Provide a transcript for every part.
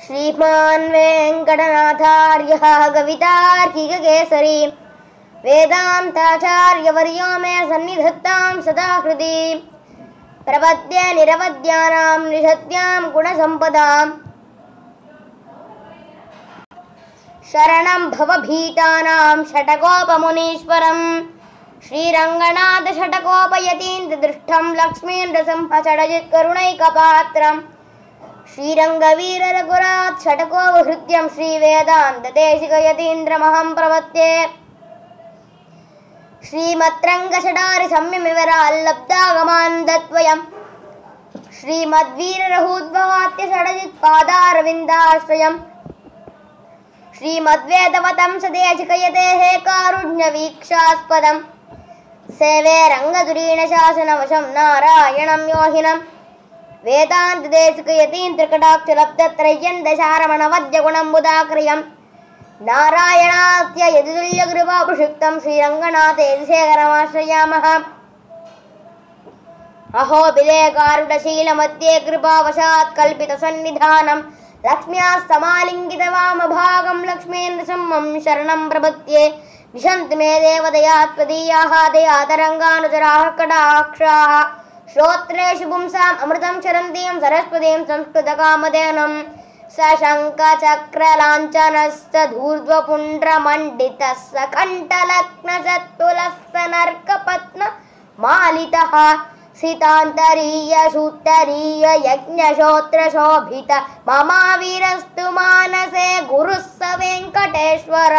श्रीमान् वेङ्कटनाथार्यः कवितार्किककेसरी वेदान्ताचार्यवर्यो मे सन्निधत्तां सदा हृदि प्रपद्ये निरवद्यानां निषद्यां गुणसम्पदाम् शरणं भवभीतानां षटकोपमुनीश्वरम् श्रीरङ्गनाथषटकोपयतीन्द्रदृष्टं लक्ष्मीन्द्रसंहषडजित्करुणैकपात्रम् श्रीरङ्गवीररघुरात् षटकोपहृत्यं श्रीवेदान्तदेशिकयतीन्द्रमहं प्रपत्ये श्रीमद्रङ्गषडारि संयमिवराल्लब्धागमान्दद्वयम् श्रीमद्वीररहूद्वहात्य षडजित्पादारविन्दाश्रयम् श्रीमद्वेदवतं सदेशिकयतेः कारुण्यवीक्षास्पदम् सेवे रङ्गधुरीणशासनवशं नारायणं योहिनं वेदान्तदेशिकयतीन्द्रकटाक्षलब्धत्रय्यं दशारमणवद्यगुणं मुदाक्रियम् नारायणास्य यदुल्यगृभाभिषिक्तं श्रीरङ्गनाथेशेखरमाश्रयामः अहो बिलेकारुडशीलमध्ये कृपावशात् कल्पितसन्निधानम् लक्ष्म्याः समालिङ्गितवामभागं लक्ष्मेन्द्रसम्मं शरणं प्रपद्ये निशन्तु मे देवदया त्वदीयाः दयातरङ्गानुचराः कटाक्षाः श्रोत्रेषु पुंसाम् अमृतं चरन्तीं सरस्वतीं संस्कृतकामधेनुं सशङ्कचक्रलाञ्छनश्च धूर्ध्वपुण्ड्रमण्डितः मालितः सितान्तरीय सूत्तरीय यज्ञशोत्रशोभित ममावीरस्तु मानसे गुरुः स वेङ्कटेश्वर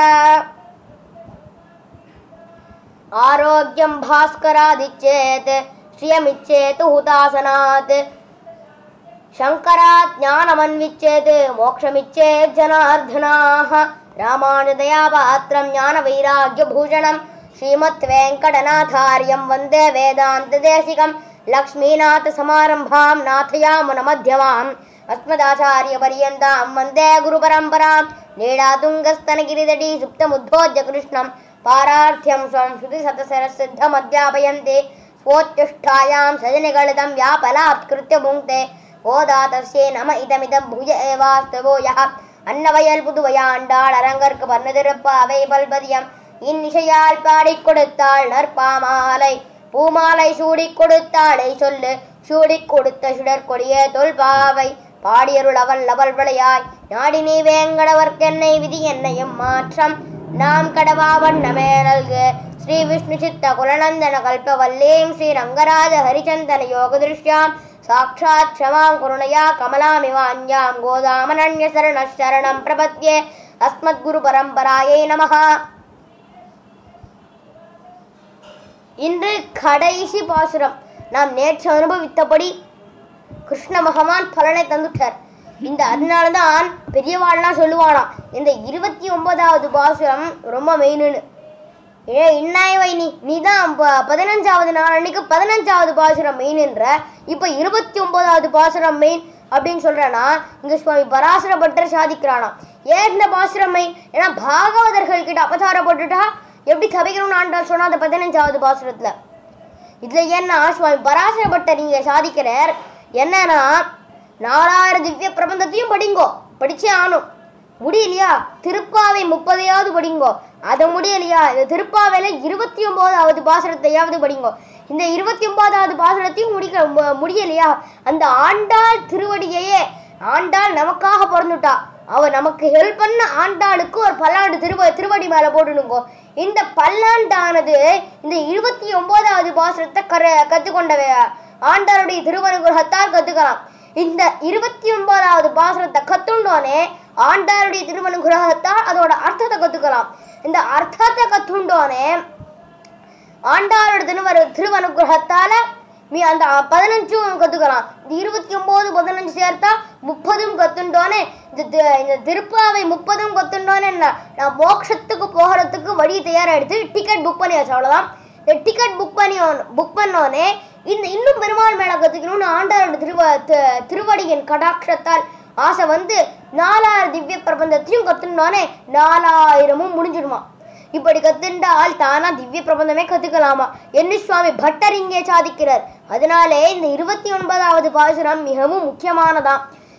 आरोग्यं भास्करादिच्छेत् श्रियमिच्छेतु हुतासनात् शङ्करात् ज्ञानमन्विच्छेत् मोक्षमिच्छेत् जनार्दनाः रामानुदयापात्रं ज्ञानवैराग्यभूषणम् श्रीमद्वेङ्कटनाथार्यं वन्दे वेदान्तदेशिकं लक्ष्मीनाथसमारम्भां नाथयामुनमध्यमाम् अस्मदाचार्यपर्यन्तां वन्दे गुरुपरम्परां नीडातुङ्गस्तनगिरितटी सुप्तमुद्बोध्य कृष्णं पारार्थ्यं स्वं श्रुतिशतसरसिद्धमध्यापयन्ते स्वोत्तिष्ठायां सजनिगलितं व्यापलात्कृत्य भुङ्क्ते ஓதாதஸ்யே நம இதமிதம் புஜ ஏவாஸ்தவோ யः அன்னவயல் புதுவையாண்டாள் அரங்கற்கு பன்னதிருப்பாவை பல்பதியம் இன்னிசையால் பாடிக் கொடுத்தாள் நற்பாமாலை பூமாலை சூடிக் கொடுத்தாளை சொல்லு சூடிக் கொடுத்த சுடர் கொடிய தொல்பாவை பாடியருள் அவள் அவள் விளையாய் நாடி நீ வேங்கடவர்க்கென்னை விதி என்னையும் மாற்றம் நாம் கடவா வண்ணமே நல்கு ஸ்ரீ விஷ்ணு சித்த குலநந்தன கல்பவல்லீம் ஸ்ரீ ரங்கராஜ ஹரிச்சந்தன யோக திருஷ்யாம் சாட்சாத் க்ஷமாம் குருணயா கமலாமிவாஞ்சாம் கோதாமனன்ய சரண சரணம் பிரபத்யே அஸ்மத்குரு பரம்பராயை நமஹ இன்று கடைசி பாசுரம் நாம் நேற்று அனுபவித்தபடி கிருஷ்ண பகவான் பலனை தந்துட்டார் இந்த அதனால தான் பெரியவாள்லாம் சொல்லுவானாம் இந்த இருபத்தி ஒன்பதாவது பாசுரம் ரொம்ப மெயினுன்னு ஏ இன்னாய் வைனி நீ தான் பதினஞ்சாவது நாள் அன்னைக்கு பதினஞ்சாவது பாசுரம் மெயின்ன்ற இப்போ இருபத்தி ஒன்பதாவது பாசுரம் மெயின் அப்படின்னு சொல்றேன்னா இங்க சுவாமி பராசர பட்டர் சாதிக்கிறானாம் ஏன் இந்த பாசுரம் மெயின் ஏன்னா பாகவதர்கள் கிட்ட அபசாரப்பட்டுட்டா எப்படி தவிக்கணும்னு ஆண்டால் சொன்னா அந்த பதினஞ்சாவது பாசுரத்துல இதுல ஏன்னா சுவாமி பராசர பட்டர் இங்க சாதிக்கிறார் என்னன்னா நாலாயிரம் திவ்ய பிரபந்தத்தையும் படிங்கோ படிச்சே ஆனும் முடியலையா திருப்பாவை முப்பதையாவது படிங்கோ அதை முடியலையா இந்த திருப்பாவையில இருபத்தி ஒன்பதாவது பாசுரத்தையாவது படிங்கோ இந்த இருபத்தி ஒன்பதாவது பாசுரத்தையும் முடிக்க மு- முடியலையா அந்த ஆண்டாள் திருவடியையே ஆண்டாள் நமக்காக பிறந்துட்டா அவ நமக்கு ஹெல்ப் பண்ண ஆண்டாளுக்கு ஒரு பல்லாண்டு திருவ திருவடி மேல போட்டுனுங்கோ இந்த பல்லாண்டானது இந்த இருபத்தி ஒன்பதாவது பாசுரத்தை கர கத்துக்கொண்ட வே- ஆண்டாளுடைய திருவனுகிரகத்தால் கத்துக்கலாம் இந்த இருபத்தி ஒன்பதாவது பாசுரத்தை கத்துண்டோனே ஆண்டாளுடைய திருவனுகிரகத்தால் அதோட அர்த்தத்தை கத்துக்கலாம் இந்த அர்த்தத்தை கத்துண்டோனே ஆண்டாளோட திருவரு திருவனுகிரகத்தால நீ அந்த பதினஞ்சும் கத்துக்கலாம் இந்த இருபத்தி ஒன்பது பதினஞ்சு சேர்த்தா முப்பதும் கத்துண்டோனே இந்த தி- இந்த திருப்பாவை முப்பதும் கத்துண்டோனே என்ன நான் மோட்சத்துக்கு போகிறதுக்கு வழி தயாராகிடுச்சு டிக்கெட் புக் பண்ணியாச்சு அவ்வளோதான் இந்த டிக்கெட் புக் பண்ணி புக் பண்ணோனே இந்த இன்னும் பெருமாள் மேல கத்துக்கணும்னு ஆண்டாளோட திருவ தி- திருவடியின் கடாட்சத்தால் ஆசை வந்து நாலாயிரம் திவ்ய பிரபந்தத்தையும் கத்துனோனே நாலாயிரமும் முடிஞ்சிடுமா இப்படி கத்துண்டால் தானா திவ்ய பிரபந்தமே கத்துக்கலாமா என்று சுவாமி பட்டர் இங்கே சாதிக்கிறார் அதனாலே இந்த இருபத்தி ஒன்பதாவது பாசுரம் மிகவும் முக்கியமானதாம்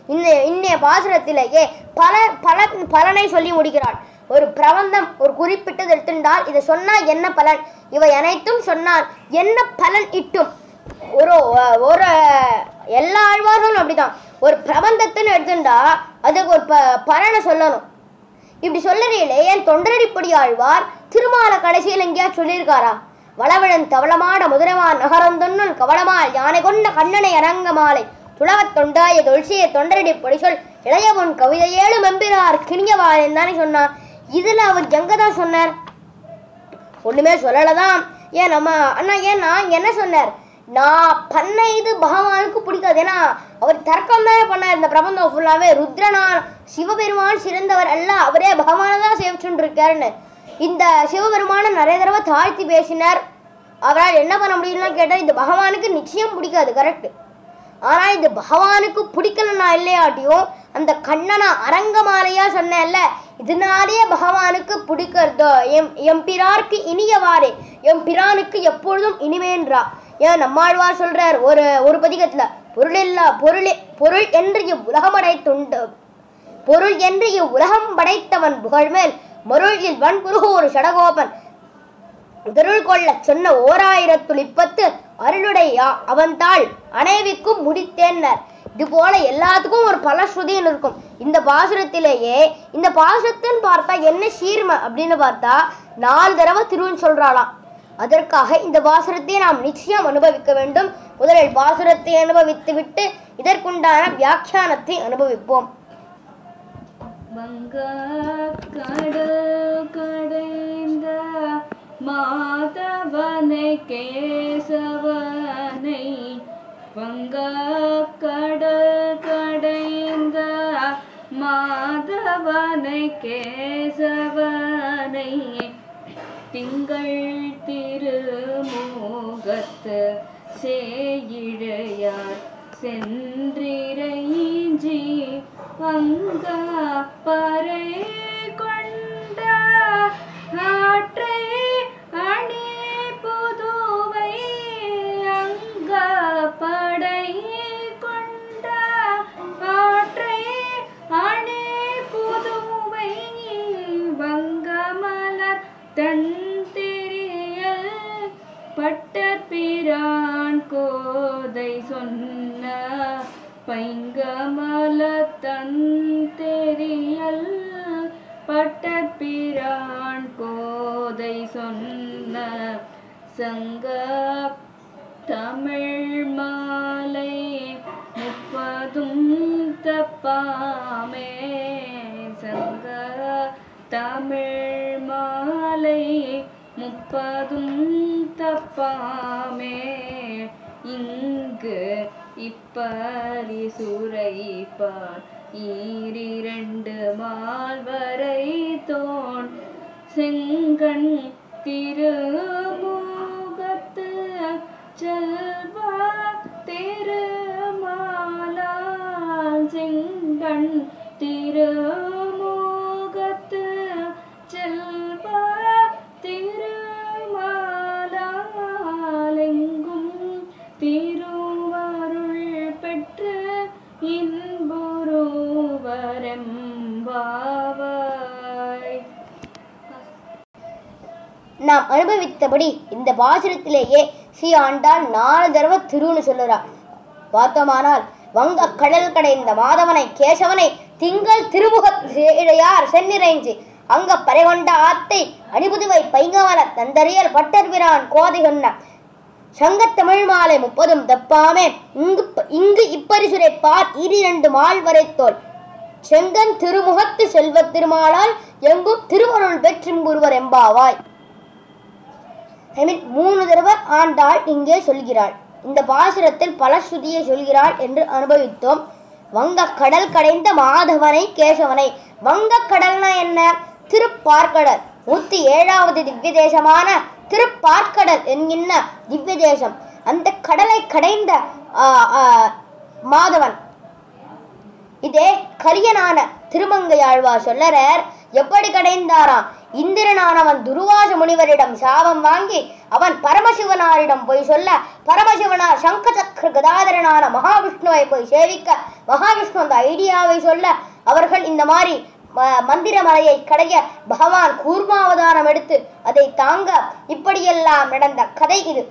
இந்த இன்னைய பாசுரத்திலேயே பல பல பலனை சொல்லி முடிக்கிறாள் ஒரு பிரபந்தம் ஒரு குறிப்பிட்டது எடுத்துட்டால் இதை சொன்னா என்ன பலன் இவை அனைத்தும் சொன்னால் என்ன பலன் இட்டும் ஒரு ஒரு எல்லா ஆழ்வார்களும் அப்படிதான் ஒரு பிரபந்தத்துன்னு எடுத்துட்டா அதுக்கு ஒரு ப பலனை சொல்லணும் இப்படி சொல்லறையிலே என் தொண்டரடிப்படி ஆழ்வார் திருமால கடைசியில் எங்கேயா சொல்லியிருக்காரா வளவழன் தவளமாட முதலமான் நகரந்தொன்னுள் கவளமால் யானை கொண்ட கண்ணனை அரங்க மாலை துளவத் தொண்டாய தொல்சிய தொண்டரடிப்படி சொல் இளையவன் கவிதையேழு மெம்பிரார் கிணியவாளன் தானே சொன்னார் இதுல அவர் எங்க தான் சொன்னார் ஒண்ணுமே சொல்லலதான் ஏன் நம்ம அண்ணா ஏன்னா என்ன சொன்னார் நான் பண்ண இது பகவானுக்கு பிடிக்காது ஏன்னா அவர் தர்க்கம் தான் பண்ணார் இந்த பிரபந்தம் ஃபுல்லாவே ருத்ரனார் சிவபெருமான் சிறந்தவர் அல்ல அவரே பகவானை தான் சேவிச்சுட்டு இருக்காருன்னு இந்த சிவபெருமானை நிறைய தடவை தாழ்த்தி பேசினார் அவரால் என்ன பண்ண முடியும்லாம் கேட்டால் இது பகவானுக்கு நிச்சயம் பிடிக்காது கரெக்ட் ஆனா இது பகவானுக்கு பிடிக்கலன்னா இல்லையாட்டியும் அந்த கண்ணனை அரங்கமாலையா சொன்னேன்ல இதனாலேயே பகவானுக்கு பிடிக்கிறதோ எம் எம்பிரார்க்கு இனியவாறே எம் பிரானுக்கு எப்பொழுதும் இனிமேன்றா ஏன் நம்மாழ்வார் சொல்றார் ஒரு ஒரு பதிகத்துல பொருள் இல்லா பொருள் பொருள் என்று இவ்வுலகமடைத்துண்டு பொருள் என்று இவ்வுலகம் படைத்தவன் புகழ்மேல் மருளில் வன்புருகு ஒரு சடகோபன் உதருள் கொள்ளச் சொன்ன ஓராயிரத்துள் இப்பத்து அருளுடைய அவன்தாள் அனைவிக்கும் முடித்தேன்னர் இது போல எல்லாத்துக்கும் ஒரு பலஸ்ருதின்னு இருக்கும் இந்த பாசுரத்திலேயே இந்த பாசுரத்தின்னு பார்த்தா என்ன சீர்மை அப்படின்னு பார்த்தா நாலு தடவை திருவன் சொல்றாளாம் அதற்காக இந்த பாசுரத்தை நாம் நிச்சயம் அனுபவிக்க வேண்டும் முதலில் பாசுரத்தை அனுபவித்து விட்டு இதற்குண்டான வியாக்கியானத்தை அனுபவிப்போம் வங்க கடல் கடைந்த மாதவனை கேசவனை வங்க கடல் கடைந்த மாதவனை கேசவனை திங்கள் திருமுகத்து சேயிழையார் சென்றிரைஞ்சி வங்க பறை கொண்ட ஆற்றை அணி புதுவை அங்க படை கொண்ட ஆற்றை அணி புதுவை வங்கமலர் தன் தெரியல் பட்டற்பிரான் கோதை சொன்ன பைங்கமல தன் தெரியல் பட்டற்பிரான் கோதை சொன்ன சங்க தமிழ் மாலை முப்பதும் தப்பாமே சங்க தமிழ் மாலை முப்பதும் தப்பாமே இங்கு இப்பரிசுரைப்பார் ஈரிரண்டு மால்வரை தோன் செங்கண் திருமுகத்து செல்வா திருமாலால் செங்கண் திருமுகத்து செல்வா திருமாலாலெங்கும் திருவருள் பெற்று இன்புருவரெம்பாவாய் நாம் அனுபவித்தபடி இந்த பாசுரத்திலேயே ஸ்ரீ ஆண்டாள் நாலு தடவை திருன்னு சொல்லுறார் பார்த்தோமானால் வங்க கடல் கடைந்த மாதவனை கேசவனை திங்கள் திருமுகத்து இடையார் சென்னிறைஞ்சி அங்க பறைகொண்ட ஆத்தை அணிபுதுவை பைங்கவல தந்தறியல் பட்டர்பிரான் கோதை சொன்ன சங்கத்தமிழ் மாலை முப்பதும் தப்பாமே இங்கு இங்கு இப்பரிசுரை பார் இரிரண்டு மால் வரைத்தோல் செங்கன் திருமுகத்து செல்வத் திருமாலால் எங்கும் திருவருள் பெற்றிம்புருவர் எம்பாவாய் I mean, மூணு தடவை ஆண்டாள் இங்கே சொல்கிறாள் இந்த பாசுரத்தில் பல ஸ்ருதியை சொல்கிறாள் என்று அனுபவித்தோம் வங்க கடல் கடைந்த மாதவனை கேசவனை வங்க கடல்னா என்ன திருப்பார்க்கடல் நூத்தி ஏழாவது திவ்ய தேசமான திருப்பார்க்கடல் என்கின்ற திவ்ய தேசம் அந்த கடலை கடைந்த ஆ, ஆ, மாதவன் இதே கரியனான திருமங்கையாழ்வார் சொல்லறார் எப்படி கடைந்தாராம் இந்திரனானவன் துருவாச முனிவரிடம் சாபம் வாங்கி அவன் பரமசிவனாரிடம் போய் சொல்ல பரமசிவனார் சங்க சக்கர கதாதரனான மகாவிஷ்ணுவை போய் சேவிக்க மகாவிஷ்ணு அந்த ஐடியாவை சொல்ல அவர்கள் இந்த மாதிரி ம- மந்திரமலையை கடைய பகவான் கூர்மாவதாரம் எடுத்து அதை தாங்க இப்படியெல்லாம் நடந்த கதை இது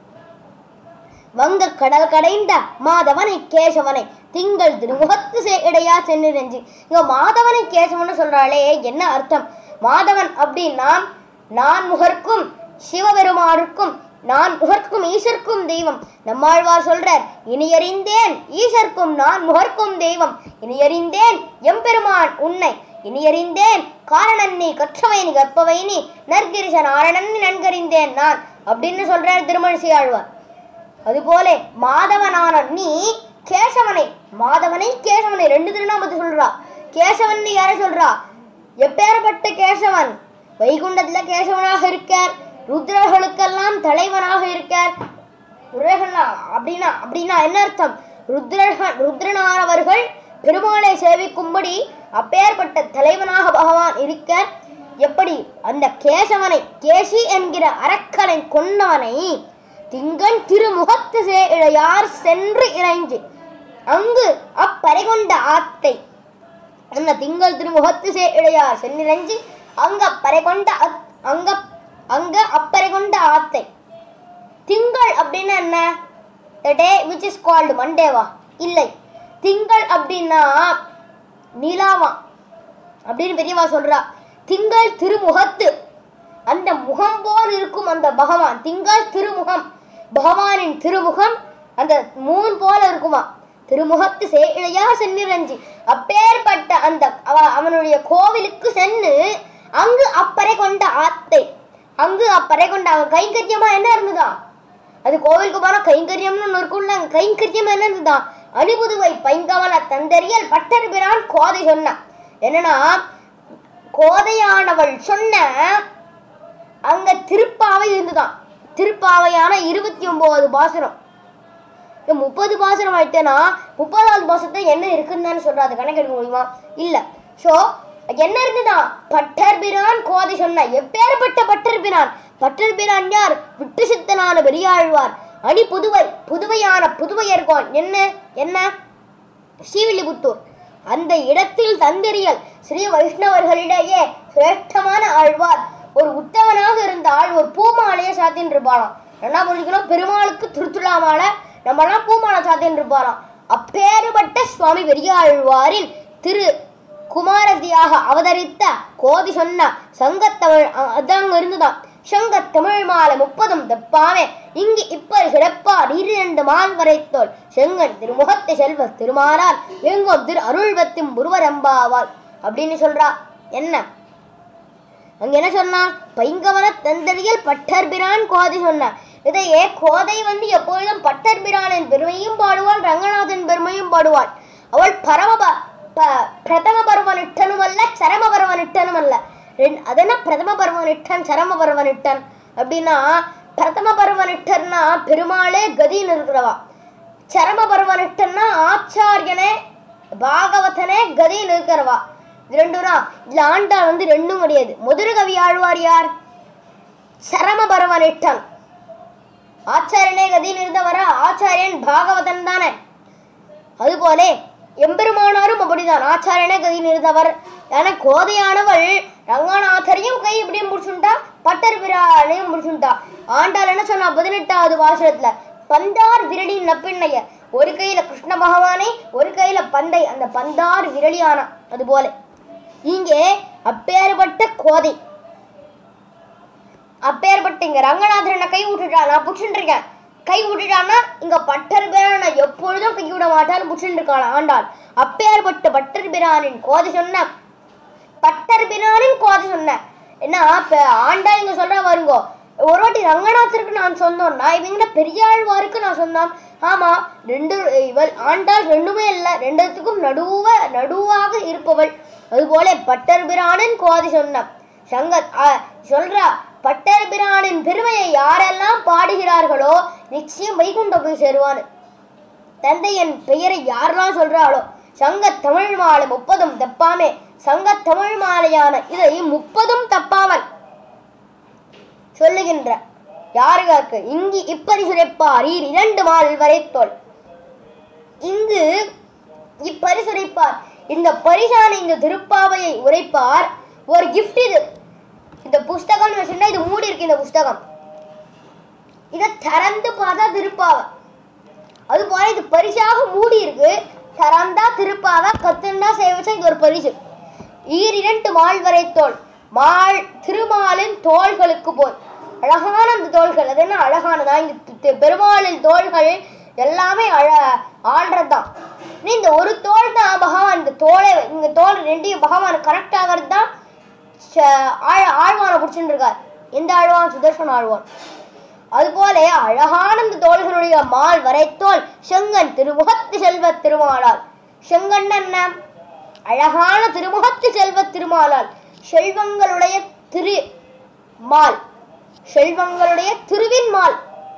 வங்க கடல் கடைந்த மாதவனை கேசவனை திங்கள் திருமுகத்து சே இடையா சென்று நெஞ்சு இங்க மாதவனை கேசவன்னு சொல்றாளே என்ன அர்த்தம் மாதவன் அப்படின்னா நான் முகர்க்கும் சிவபெருமானுக்கும் நான் முகர்க்கும் ஈசர்க்கும் தெய்வம் நம்மாழ்வார் சொல்றார் இனியறிந்தேன் ஈசர்க்கும் நான் முகர்க்கும் தெய்வம் இனியறிந்தேன் எம்பெருமான் உன்னை இனியறிந்தேன் காரணன் நீ கற்றவை நீ கற்பவை நீ நற்கிரிச நாரணன் நீ நன்கறிந்தேன் நான் அப்படின்னு சொல்றார் திருமணிசை ஆழ்வார் அதுபோல மாதவனான நீ கேசவனை மாதவனை கேசவனை ரெண்டு திருநாமத்தை சொல்றா கேசவன் யாரை சொல்றா எப்பேற்பட்ட கேசவன் வைகுண்டத்துல கேசவனாக இருக்கார் ருத்ரர்களுக்கெல்லாம் தலைவனாக இருக்கார் ருத்ரகனா அப்படின்னா அப்படின்னா என்ன அர்த்தம் ருத்ரக ருத்ரனானவர்கள் பெருமாளை சேவிக்கும்படி அப்பேற்பட்ட தலைவனாக பகவான் இருக்க எப்படி அந்த கேசவனை கேசி என்கிற அரக்கனை கொண்டவனை திங்கள் திருமுகத்து சே இழையார் சென்று இறைஞ்சு அங்கு அப்பறை கொண்ட ஆத்தை அந்த திங்கள் திருமுகத்து சே இழையார் சென்னிறைஞ்சி அங்க பறை கொண்ட அத்- அங்க அங்க அப்பறை கொண்ட ஆத்தை திங்கள் அப்படின்னா என்ன டே விச் இஸ் கால்டு மண்டேவா இல்லை திங்கள் அப்படின்னா நிலாவா அப்படின்னு பெரியவா சொல்றா திங்கள் திருமுகத்து அந்த முகம் போல் இருக்கும் அந்த பகவான் திங்கள் திருமுகம் பகவானின் திருமுகம் அந்த மூன் போல இருக்குமா திருமுகத்து சேழையா சென்னிரஞ்சி அப்பேற்பட்ட அந்த அவ- அவனுடைய கோவிலுக்கு சென்று அங்கு அப்பறை கொண்ட ஆத்தை அங்கு அப்பறை கொண்ட அவன் கைங்கரியமா என்ன இருந்ததா அது கோவிலுக்கு போனா கைங்கரியம்னு ஒன்று இருக்கும்ல அங்க கைங்கரியம் என்ன இருந்ததா அணிபுதுவை பைங்கமல தந்தரியல் பட்டர் பிரான் கோதை சொன்ன என்னன்னா கோதையானவள் சொன்ன அங்க திருப்பாவை இருந்துதான் திருப்பாவையான இருபத்தி ஒன்பது பாசுரம் இந்த முப்பது பாசுரம் ஆயிட்டேன்னா முப்பதாவது பாசத்தை என்ன இருக்குன்னு தானே சொல்ற அது கணக்கு எடுக்க முடியுமா இல்ல ஸோ என்ன இருந்துதான் பட்டர் பிரான் கோதை சொன்ன எப்பேற்பட்ட பட்டர் பிரான் பட்டர் பிரான் யார் விட்டு சித்தனான பெரியாழ்வார் அணி புதுவை புதுவையான புதுவையர்கோன் என்ன என்ன ஸ்ரீவில்லிபுத்தூர் அந்த இடத்தில் தந்திரியல் ஸ்ரீ வைஷ்ணவர்களிடையே சிரேஷ்டமான ஆழ்வார் ஒரு உத்தவனாக இருந்த ஆள் ஒரு பூமாலையை சாத்தின்னு இருப்பாளாம் என்ன புரிஞ்சுக்கணும் பெருமாளுக்கு திருத்துழா மாலை நம்மலாம் பூமாலை சாத்தின்னு இருப்பாளாம் அப்பேறுபட்ட சுவாமி பெரியாழ்வாரின் திரு குமாரதியாக அவதரித்த கோதி சொன்ன சங்கத்தமிழ் அ- அதான் அங்க இருந்துதான் சங்கத் தமிழ் மாலை முப்பதும் தப்பாமே இங்கு இப்படி சிறப்பார் இரண்டு மால் வரைத்தோல் செங்கன் திருமுகத்தை செல்வ திருமாலார் எங்கும் திரு அருள்வத்தும் புருவரம்பாவாள் அப்படின்னு சொல்றா என்ன அங்க என்ன சொன்னா பைங்கவன தந்தரியல் பட்டர்பிரான் கோதை சொன்னார் இதையே கோதை வந்து எப்பொழுதும் பட்டர்பிரானின் பெருமையும் பாடுவாள் ரங்கநாதன் பெருமையும் பாடுவாள் அவள் பரம ப- ப- பிரதம பருவ நிட்டனும் அல்ல சரம பருவ நிட்டனும் அல்ல ரெண்டு அதென்ன பிரதம பருவ நிட்டன் சரம பருவ நிட்டன் அப்படின்னா பிரதம பருவ நிட்டன்னா பெருமாளே கதின்னு இருக்கிறவா சரம பருவ நிட்டன்னா ஆச்சாரியனே பாகவதனே கதின்னு இருக்கிறவா இது ரெண்டும் தான் இதுல ஆண்டாள் வந்து ரெண்டும் கிடையாது முதல் கவி ஆழ்வார் யார் சரம பருவ நிட்டன் ஆச்சாரியனே கதின்னு இருந்தவரா ஆச்சாரியன் பாகவதன் தானே அதுபோலே எம்பெருமானாரும் அப்படிதான் ஆச்சாரியனே கை நிறுத்தவர் ஏன்னா கோதையானவள் ரங்கநாதரையும் கை இப்படியும் முடிச்சுட்டா பட்டர் பிரானையும் முடிச்சுட்டா ஆண்டாள் என்ன சொன்னா பதினெட்டாவது வாசகத்துல பந்தார் விரலி நப்பிண்ணைய ஒரு கையில கிருஷ்ண பகவானை ஒரு கையில பந்தை அந்த பந்தார் விரலியான அது போல இங்கே அப்பேற்பட்ட கோதை அப்பேற்பட்ட இங்க ரங்கநாதர் என்ன கை விட்டுட்டான் நான் புடிச்சுட்டு இருக்கேன் கை விட்டுட்டான்னா இங்க பட்டர் பிரான எப்பொழுதும் கை விட மாட்டான்னு புடிச்சுட்டு இருக்காள் ஆண்டாள் அப்பேற்பட்ட பட்டர் பிரானின் கோதை சொன்ன பட்டர் பிரானின் கோதை சொன்ன என்ன இப்ப ஆண்டாள் இங்க சொல்ற பாருங்கோ ஒரு வாட்டி ரங்கநாதருக்கு நான் சொந்தம்னா இவங்க பெரியாழ்வாருக்கு நான் சொந்தம் ஆமா ரெண்டு இவள் ஆண்டாள் ரெண்டுமே இல்ல ரெண்டுத்துக்கும் நடுவ நடுவாக இருப்பவள் அதுபோல பட்டர் பிரானின் கோதை சொன்ன சங்கத் ஆ, சொல்றா பட்டர் பிரானின் பெருமையை யாரெல்லாம் பாடுகிறார்களோ நிச்சயம் வைகுண்டம் போய் சேருவான்னு தந்தை என் பெயரை யாரெல்லாம் சொல்றாளோ சங்க தமிழ் மாலை முப்பதும் தப்பாமே சங்க தமிழ் மாலையான இதை முப்பதும் தப்பாமல் சொல்லுகின்ற யாருகாக்கு இங்கு இப்படி சுரைப்பார் ஈர் இரண்டு மால் வரைத்தோல் இங்கு இப்பரிசுரைப்பார் இந்த பரிசான இந்த திருப்பாவையை உரைப்பார் ஒரு gift இது இந்த புஸ்தகம் வச்சுருந்தா இது மூடி இருக்கு இந்த புஸ்தகம் இதை திறந்து பார்த்தா திருப்பாவை அது போல இது பரிசாக மூடி இருக்கு திறந்தா திருப்பாவை கத்துண்டா சேவிச்சா இது ஒரு பரிசு ஈரிரண்டு மால் வரை தோல் மால் திருமாலின் தோள்களுக்கு போய் அழகான அந்த தோள்கள் அது என்ன அழகானதா இந்த தி- தி- பெருமாளின் தோள்கள் எல்லாமே அழ ஆடுறதுதான் நீ இந்த ஒரு தோல் தான் பகவான் இந்த தோலை இந்த தோல் ரெண்டையும் பகவான் கரெக்ட் ஆகிறது தான் ச- ஆழ் ஆழ்வானை பிடிச்சிட்டு இருக்கார் எந்த ஆழ்வான் சுதர்சன ஆழ்வான் அதுபோல அழகான இந்த தோள்களுடைய மால் வரைத்தோல் செங்கன் திருமுகத்து செல்வ திருமாலால் செங்கன் என்ன அழகான திருமுகத்து செல்வ திருமாலால் செல்வங்களுடைய திரு மால் செல்வங்களுடைய திருவின் மால்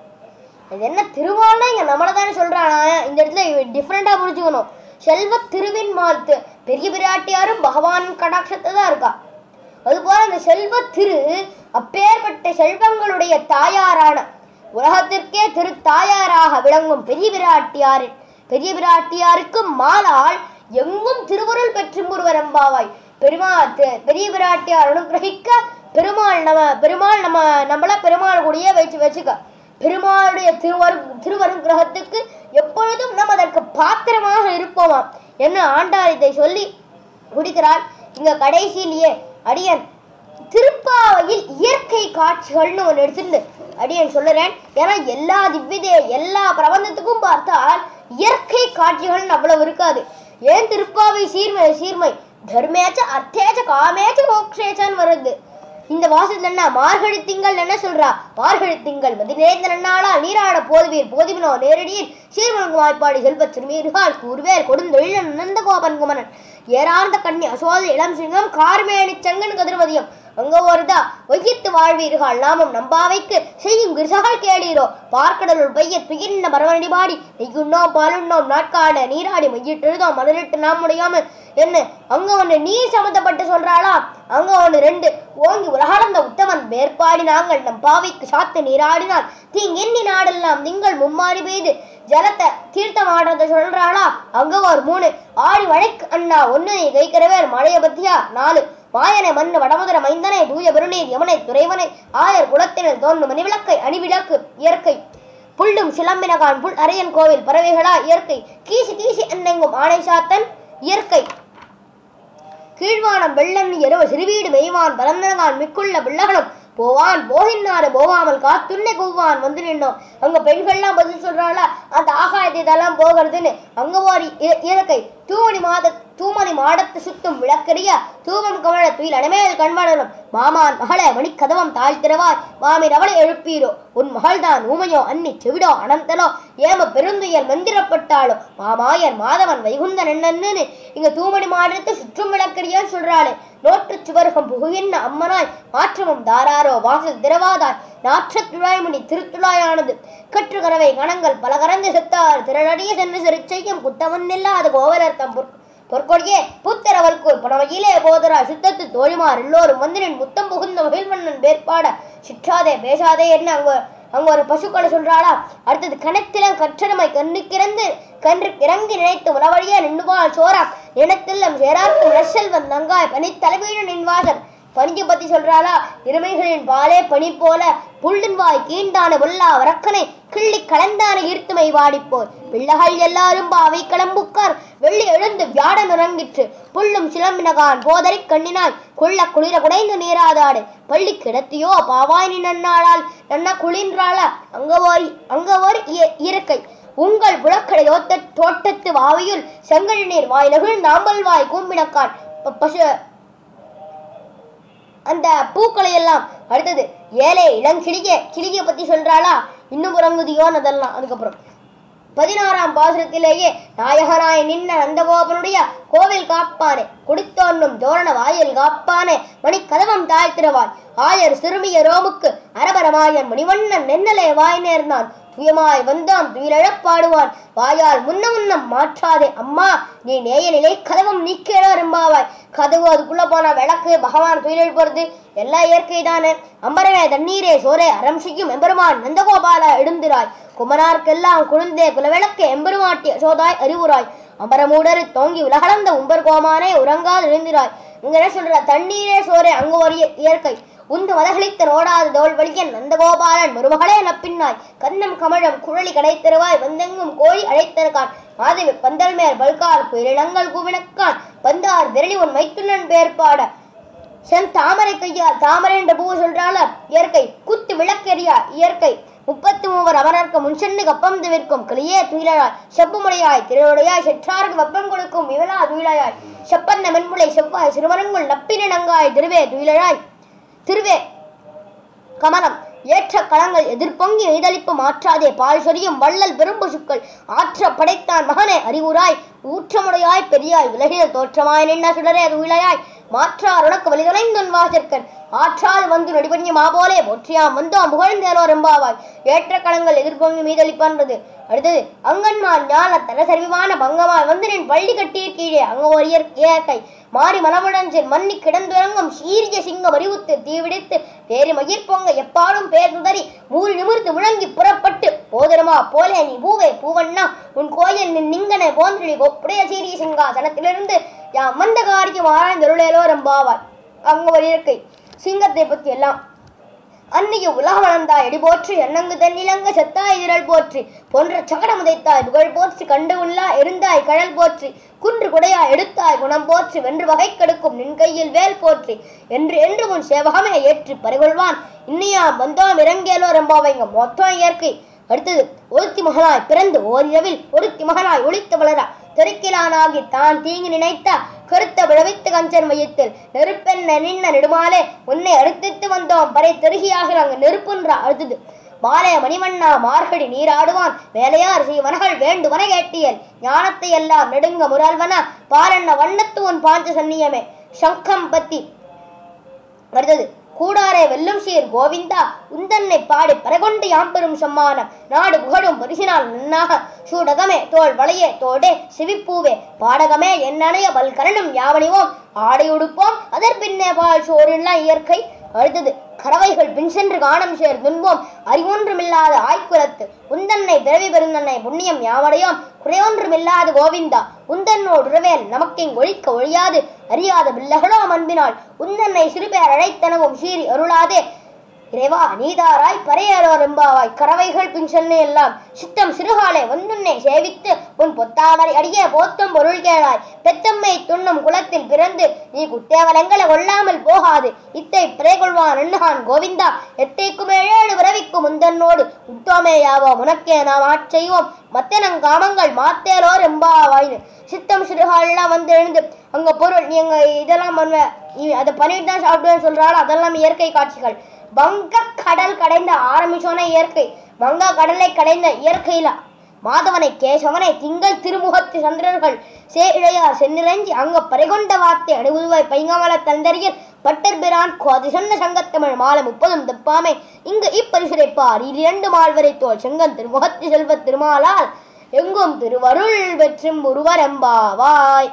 இது என்ன திருமால்னா இங்க நம்மள தானே சொல்றானா இந்த இடத்துல டிஃப்ரெண்டா புரிஞ்சுக்கணும் செல்வ திருவின் மால் தி- பெரிய பிராட்டியாரும் பகவான் கடாட்சத்தை தான் இருக்கா அதுபோல அந்த செல்வ திரு அப்பேற்பட்ட செல்வங்களுடைய தாயாரான உலகத்திற்கே திரு தாயாராக விளங்கும் பெரிய பிராட்டியாரின் பெரிய பிராட்டியாருக்கு மாலால் எங்கும் திருவருள் பெற்றும் ஒருவர் எம்பாவாய் பெருமா தி- பெரிய பிராட்டியார் அனுகிரகிக்க பெருமாள் நம்ம பெருமாள் நம்ம நம்மள பெருமாள் கூடயே வச்சு வச்சுக்க பெருமாளுடைய திருவரு திருவருகிரகத்துக்கு எப்பொழுதும் நாம் அதற்கு பாத்திரமாக இருப்போமாம் என்ன ஆண்டார் இதை சொல்லி முடிக்கிறார் இங்க கடைசியிலேயே அடியன் திருப்பாவையில் இயற்கை காட்சிகள்னு ஒன்று எடுத்துட்டு அடியன் சொல்லுறேன் ஏன்னா எல்லா திவ்யதே எல்லா பிரபந்தத்துக்கும் பார்த்தால் இயற்கை காட்சிகள்னு அவ்வளவு இருக்காது ஏன் திருப்பாவை சீர்மை சீர்மை தர்மேச்ச அர்த்தேச்ச காமேச்ச மோக்ஷேச்சன்னு வருது இந்த வாசத்துல என்ன மார்கழி திங்கள் என்ன சொல்றா மார்கழி திங்கள் மதிநேர்ந்த நன்னாளா நீராட போதுவீர் போதுவினோ நேரடியில் சீர்மலங்கு வாய்ப்பாடி செல்வ சிறுமீர்கள் கூறுவேர் கொடுந்தொழில் நந்த கோபன் குமரன் ஏறார்ந்த கண்ணி அசோத இளம் சிங்கம் கார்மேனி செங்கன் கதிர்வதியம் அங்க ஒருதா வையத்து வாழ்வீர்கள் நாமும் நம்பாவைக்கு செய்யும் கிருசகால் கேளீரோ பார்க்கடலுள் பைய துயின்ன மரவணி பாடி நெய்யுண்ணோம் பாலுண்ணோம் நாட்காட நீராடி மையிட்டெழுதோம் மலரிட்டு நாம் முடியாமல் என்ன அங்க ஒண்ணு நீர் சம்மந்தப்பட்டு சொல்றாளா அங்க ஒண்ணு ரெண்டு ஓங்கி உலகளந்த உத்தமன் மேற்பாடி நாங்கள் நம் பாவைக்கு சாத்து நீராடினால் தீங்கெண்ணி நாடெல்லாம் திங்கள் மும்மாறி பெய்து ஜலத்தை தீர்த்தம் ஆடுறத சொல்றாளா அங்க ஒரு மூணு ஆடி வழைக்கு அண்ணா ஒண்ணு நீ கைக்கிறவேர் மழைய பத்தியா நாலு மாயனை மண்ணு வடமுதர மைந்தனை தூய பெருநீர் யமனை துறைவனை ஆயர் குலத்தினர் தோன்றும் மணிவிளக்கை அணிவிளக்கு இயற்கை புல்லும் சிலம்பினகான் புல் அரையன் கோவில் பறவைகளா இயற்கை கீசி கீசி என்னெங்கும் ஆணை சாத்தன் இயற்கை கீழ்வானம் வெள்ளன் எருவ சிறுவீடு மெய்வான் பரந்தனகான் மிக்குள்ள பிள்ளகனும் போவான் போகின்னாரு போகாமல் காத்துண்ணே கூவான் வந்து நின்னோம் அங்க பெண்கள்லாம் பதில் சொல்றாளா அந்த ஆகாயத்தை இதெல்லாம் போகிறதுன்னு அங்க ஒரு இ- இயற்கை தூமணி மாத தூமணி மாடத்து சுத்தும் விளக்கறிய தூவம் கமழ துயில் அடமேல் கண்மணனும் மாமான் மகளே மணிக்கதவம் தாழ்த்திரவாய் மாமி அவளை எழுப்பீரோ உன் மகள்தான் ஊமையோ அன்னி செவிடோ அனந்தனோ ஏம பெருந்துயர் மந்திரப்பட்டாளோ மாமாயர் மாதவன் வைகுந்தன் என்னன்னு இங்க தூமணி மாடத்து சுற்றும் விளக்கறியான்னு சொல்றாளே நோற்றுச் சுவர்கம் புகுகின்ற அம்மனாய் மாற்றமும் தாராரோ வாசல் திரவாதாய் நாற்றத் துழாய்மணி திருத்துழாயானது கற்று கரவை கணங்கள் பல கரந்து செத்தார் திரளடிய சென்று சிறு செய்யும் குத்தமன் இல்லாத கோவலர்த்தம் பொற் பொற்கொடியே புத்தரவல்கூர் புனமையிலே போதரா சித்தத்து தோழிமார் எல்லோரும் வந்தினின் முத்தம் புகுந்த மகிழ்வண்ணன் வேற்பாட சிற்றாதே பேசாதே என்ன அங்க அங்க ஒரு பசுக்களை சொல்றாளா அடுத்தது கணத்திலம் கற்றடமை கண்ணுக்கிறந்து கன்று இறங்கி நினைத்து உணவழிய நின்றுவாள் சோரா நினைத்தெல்லாம் சேராக்கும் ரசெல்வன் நங்காய் பனி தலைவீடு நின்வாசன் பனிக்கு பத்தி சொல்றாளா இருமைகளின் பாலே பனி போல புல்லின் வாய் கீண்டான பொல்லா வரக்கனை கிள்ளி கலந்தான ஈர்த்துமை வாடிப்போர் பிள்ளைகள் எல்லாரும் பாவை கிளம்புக்கார் வெள்ளி எழுந்து வியாடம் இறங்கிற்று புல்லும் சிலம்பினகான் போதரை கண்ணினாய் கொள்ள குளிர குடைந்து நீராதாடு பள்ளி கிடத்தியோ பாவாய் நீ நன்னாளால் நன்னா குளின்றாளா அங்க ஒரு அங்க ஒரு இய- இயற்கை உங்கள் புலக்கடை தோட்ட தோட்டத்து வாவியுள் செங்கல் நீர் வாய் நகுழ் நாம்பல் வாய் கூம்பினக்கான் ப- பசு அந்த பூக்களை எல்லாம் அடுத்தது ஏழை இளங்கிளிய கிளிய பத்தி சொல்றாளா இன்னும் உறங்குதியோன்னு அதெல்லாம் அதுக்கப்புறம் பதினாறாம் பாசுரத்திலேயே நாயகனாய் நின்ன நந்தகோபனுடைய கோவில் காப்பானே குடித்தோன்னும் தோரண வாயில் காப்பானே மணி கதவம் தாழ்த்திரவாய் ஆயர் சிறுமிய ரோமுக்கு அரபரமாயன் மணிவண்ணன் நென்னலே வாய் நேர்ந்தான் துயமாய் வந்தான் துயிலழப் பாடுவான் வாயால் முன்ன முன்னம் மாற்றாதே அம்மா நீ நேய நிலை கதவும் நீக்கேடோ ரெம்பாவாய் கதவு அதுக்குள்ள போன விளக்கு பகவான் துயிலெழ் போறது எல்லா இயற்கை தானே அம்பரமே தண்ணீரே சோரே அறம் செய்யும் எம்பெருமான் நந்தகோபால எழுந்திராய் குமரார்க்கெல்லாம் குழுந்தே குலவிளக்கு எம்பெருமாட்டி சோதாய் அறிவுராய் அம்பரமூடரு தோங்கி உலகளந்த உம்பர் கோமானே உறங்காது எழுந்திராய் இங்க என்ன சொல்ற தண்ணீரே சோரே அங்கு ஒரு இய- இயற்கை உந்து மதகளித்த நோடாத தோல் வலியன் நந்தகோபாலன் மருமகளே நப்பின்னாய் கண்ணம் கமழம் குழலி கடைத்தருவாய் வந்தெங்கும் கோழி அழைத்தருக்கான் மாதவி பந்தல் மேல் பல்கால் குயிலினங்கள் கூவினக்கான் பந்தார் விரலி உன் மைத்துனன் பேர்பாட சென் தாமரை கையால் தாமரை என்ற பூ சொல்றால இயற்கை குத்து விளக்கெரியா இயற்கை முப்பத்தி மூவர் அவனர்க்கு முன்சென்று கப்பம் தவிர்க்கும் கிளியே துயிலாய் செப்புமுடையாய் திருவுடையாய் செற்றாருக்கு வெப்பம் கொடுக்கும் இவளா துயிலாய் செப்பந்த மென்முளை செவ்வாய் சிறுவனங்குள் நப்பினங்காய் திருவே துயிலாய் திருவே கமலம் ஏற்ற களங்கள் எதிர்பொங்கி எய்தளிப்பு மாற்றாதே பால் சொரியும் வள்ளல் பெரும்பசுக்கள் ஆற்ற படைத்தான் மகனே அறிவுராய் ஊற்றமுடையாய் பெரியாய் உலகில் தோற்றமாய் நின்ன சுடரே துயிலையாய் மாற்றார் உனக்கு வலிதொலைந்தொன் வாசற்கன் ஆற்றால் வந்து நடிபணிய மாபோலே போற்றியாம் வந்தோம் புகழ்ந்தேலோ ரெம்பாவாய் ஏற்ற களங்கள் எதிர்பொங்கி மீதளிப்பான்றது அடுத்தது அங்கன்மான் ஞான தரசரிவான பங்கமாய் வந்து நின் பள்ளி கட்டிய கீழே அங்க ஒரு இயற்- இயற்கை மாறி மலமுடஞ்சில் மன்னி கிடந்துறங்கும் சீரிய சிங்கம் அறிவுத்து தீவிடித்து வேறு மயிர் பொங்க எப்பாடும் பேர்ந்துதறி மூறி நிமிர்ந்து முழங்கி புறப்பட்டு போதருமா போலே நீ பூவே பூவண்ணா உன் கோயில் நின் நிங்கனை போன்றி ஒப்புடைய சீரிய சிங்காசனத்திலிருந்து யா மந்த காரியம் ஆழ்ந்தருளேலோ ரம்பாவாய் அங்க ஒரு இயற்கை சிங்கத்தை பத்தி எல்லாம் அன்னைக்கு உலகம் வளர்ந்தாய் எடி போற்றி எண்ணங்கு தன்னிலங்க செத்தாய் திரள் போற்றி போன்ற சகடம் உதைத்தாய் புகழ் போற்றி கண்டு உள்ளா எருந்தாய் கழல் போற்றி குன்று குடையாய் எடுத்தாய் குணம் போற்றி வென்று வகை கெடுக்கும் நின் கையில் வேல் போற்றி என்று என்று உன் சேவகமே ஏற்றி பறிகொள்வான் இன்னியாம் வந்தோம் இறங்கேலோ ரம்பாவைங்க மொத்தம் இயற்கை அடுத்தது ஒருத்தி மகனாய் பிறந்து ஓரிரவில் ஒருத்தி மகனாய் ஒளித்து வளரா தெருக்கிலானாகி தான் தீங்கு நினைத்த கருத்த விழவித்து கஞ்சன் மையத்தில் நெருப்பென்ன நின்ன நெடுமாலே உன்னை அடுத்தித்து வந்தோம் பறை தெருகியாக அங்கு நெருப்புன்றா அடுத்தது மாலே மணிவண்ணா மார்கழி நீராடுவான் வேலையார் செய்வனகள் வேண்டுவன கேட்டியல் ஞானத்தை எல்லாம் நெடுங்க முரல்வன பாலண்ண வண்ணத்து உன் பாஞ்ச சன்னியமே சங்கம் பத்தி அடுத்தது கூடாரே வெல்லும் சீர் கோவிந்தா உந்தன்னை பாடி பரகொண்டு யாம்பெரும் சம்மானம் நாடு புகழும் பரிசினால் நன்னாக சூடகமே தோல் வளையே தோடே சிவிப்பூவே பாடகமே என்னணைய பல்கரணும் யாவணிவோம் ஆடை உடுப்போம் அதற் பின்னே பால் சோறுலாம் இயற்கை அடுத்தது கறவைகள் பின் சென்று காணம் சேர் துன்போம் அறிவொன்றுமில்லாத ஆய்க்குலத்து உந்தன்னை பிறவி பெருந்தன்னை புண்ணியம் யாவடையோம் குறையொன்றுமில்லாத கோவிந்தா உந்தன்னோடு உறவேல் நமக்கிங் ஒழிக்க ஒழியாது அறியாத பிள்ளகளோ அன்பினால் உந்தன்னை சிறுபேர் அழைத்தனவும் சீறி அருளாதே இறைவா நீதாராய் பரையரோ ரெம்பாவாய் கறவைகள் பின் சென்னு எல்லாம் சித்தம் சிறுகாலே வந்துன்னை சேவித்து உன் பொத்தாமரை அடியே போத்தம் பொருள் கேளாய் பெத்தம்மை துண்ணும் குலத்தில் பிறந்து நீ குத்தேவலங்களை கொள்ளாமல் போகாது இத்தை பிறை கொள்வான் எண்ணுகான் கோவிந்தா எத்தைக்கும் ஏழேழு பிறவிக்கும் முந்தன்னோடு உத்தோமே யாவோ உனக்கே நாம் ஆட்செய்வோம் மத்தனங் காமங்கள் மாத்தேலோ ரெம்பாவாய்னு சித்தம் சிறுகாலெல்லாம் வந்து எழுந்து அங்க பொருள் நீ அங்க இதெல்லாம் பண்ணுவ நீ அதை பண்ணிட்டு தான் சாப்பிடுவேன்னு சொல்றாள் அதெல்லாம் இயற்கை காட்சிகள் வங்க கடல் கடைந்த ஆரம்பிச்சோன இயற்கை வங்க கடலை கடைந்த இயற்கையில மாதவனை கேசவனை திங்கள் திருமுகத்து சந்திரர்கள் சே இழையார் சென்னிரஞ்சி அங்க பறிகொண்ட வார்த்தை அணுகுதுவாய் பைங்கமல தந்தரியில் பட்டர் பிரான் கோதி சொன்ன சங்கத்தமிழ் மாலை முப்பதும் தப்பாமை இங்கு இப்பரிசுரைப்பார் இரண்டு மால்வரை தோல் செங்கன் திருமுகத்து செல்வ திருமாலால் எங்கும் திருவருள் வெற்றும் ஒருவரம்பாவாய்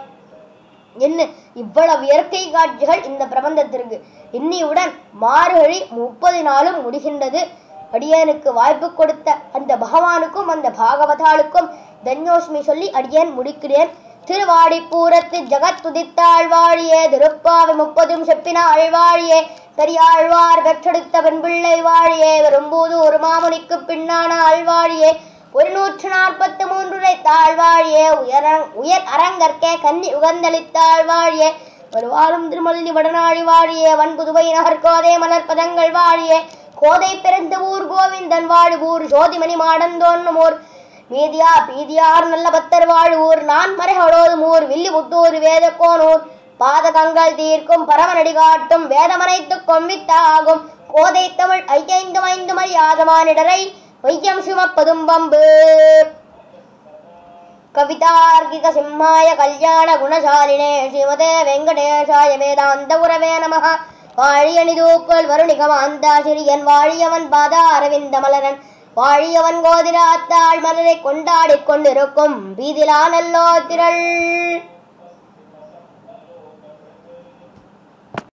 என்ன இவ்வளவு இயற்கை காட்சிகள் இந்த பிரபந்தத்திற்கு இன்னியுடன் மார்கழி முப்பது நாளும் முடிகின்றது அடியனுக்கு வாய்ப்பு கொடுத்த அந்த பகவானுக்கும் அந்த பாகவதாளுக்கும் தன்யோஸ்மி சொல்லி அடியேன் முடிக்கிறேன் திருவாடிப்பூரத்து ஜகத் துதித்தாள் வாழியே திருப்பாவை முப்பதும் செப்பினாள் வாழியே பெரியாழ்வார் பெற்றெடுத்த பெண்பிள்ளை வாழியே வரும்போது ஒரு மாமுனிக்கு பின்னான ஆழ்வாழியே ஒரு நூற்று நாற்பத்து மூன்று தாழ்வாழியே உயர உயர் அரங்கற்கே கன்னி உகந்தளித்தாள் வாழியே வருவாரும் திருமல்லி வடநாழி வாழியே வன்புதுவை நகர் கோதை மலர் பதங்கள் வாழியே கோதை பிறந்த ஊர் கோவிந்தன் வாழு ஊர் ஜோதிமணி மாடந்தோன்னும் ஊர் மீதியா பீதியார் நல்ல பத்தர் வாழ் ஊர் நான் மறைகளோதும் ஊர் வில்லி புத்தூர் வேதக்கோனூர் பாதகங்கள் தீர்க்கும் பரமநடி காட்டும் வேதமனைத்துக் கொம்பித்தாகும் கோதை தமிழ் ஐயைந்து ஐந்து மரியாதமானிடரை வையம் சுமப்பதும் பம்பு கவிதார்க்கிக சிம்மாய கல்யாண குணசாலினே ஸ்ரீமதே வெங்கடேஷாய வேதாந்த உரவே நமः வாழியணி தூக்குள் வருணிகமாந்தா சிறியன் வாழியவன் பாதா அரவிந்த மலரன் வாழியவன் கோதிராத்தாள் மலரை கொண்டாடிக் கொண்டிருக்கும் வீதிலா நல்லோ திரள்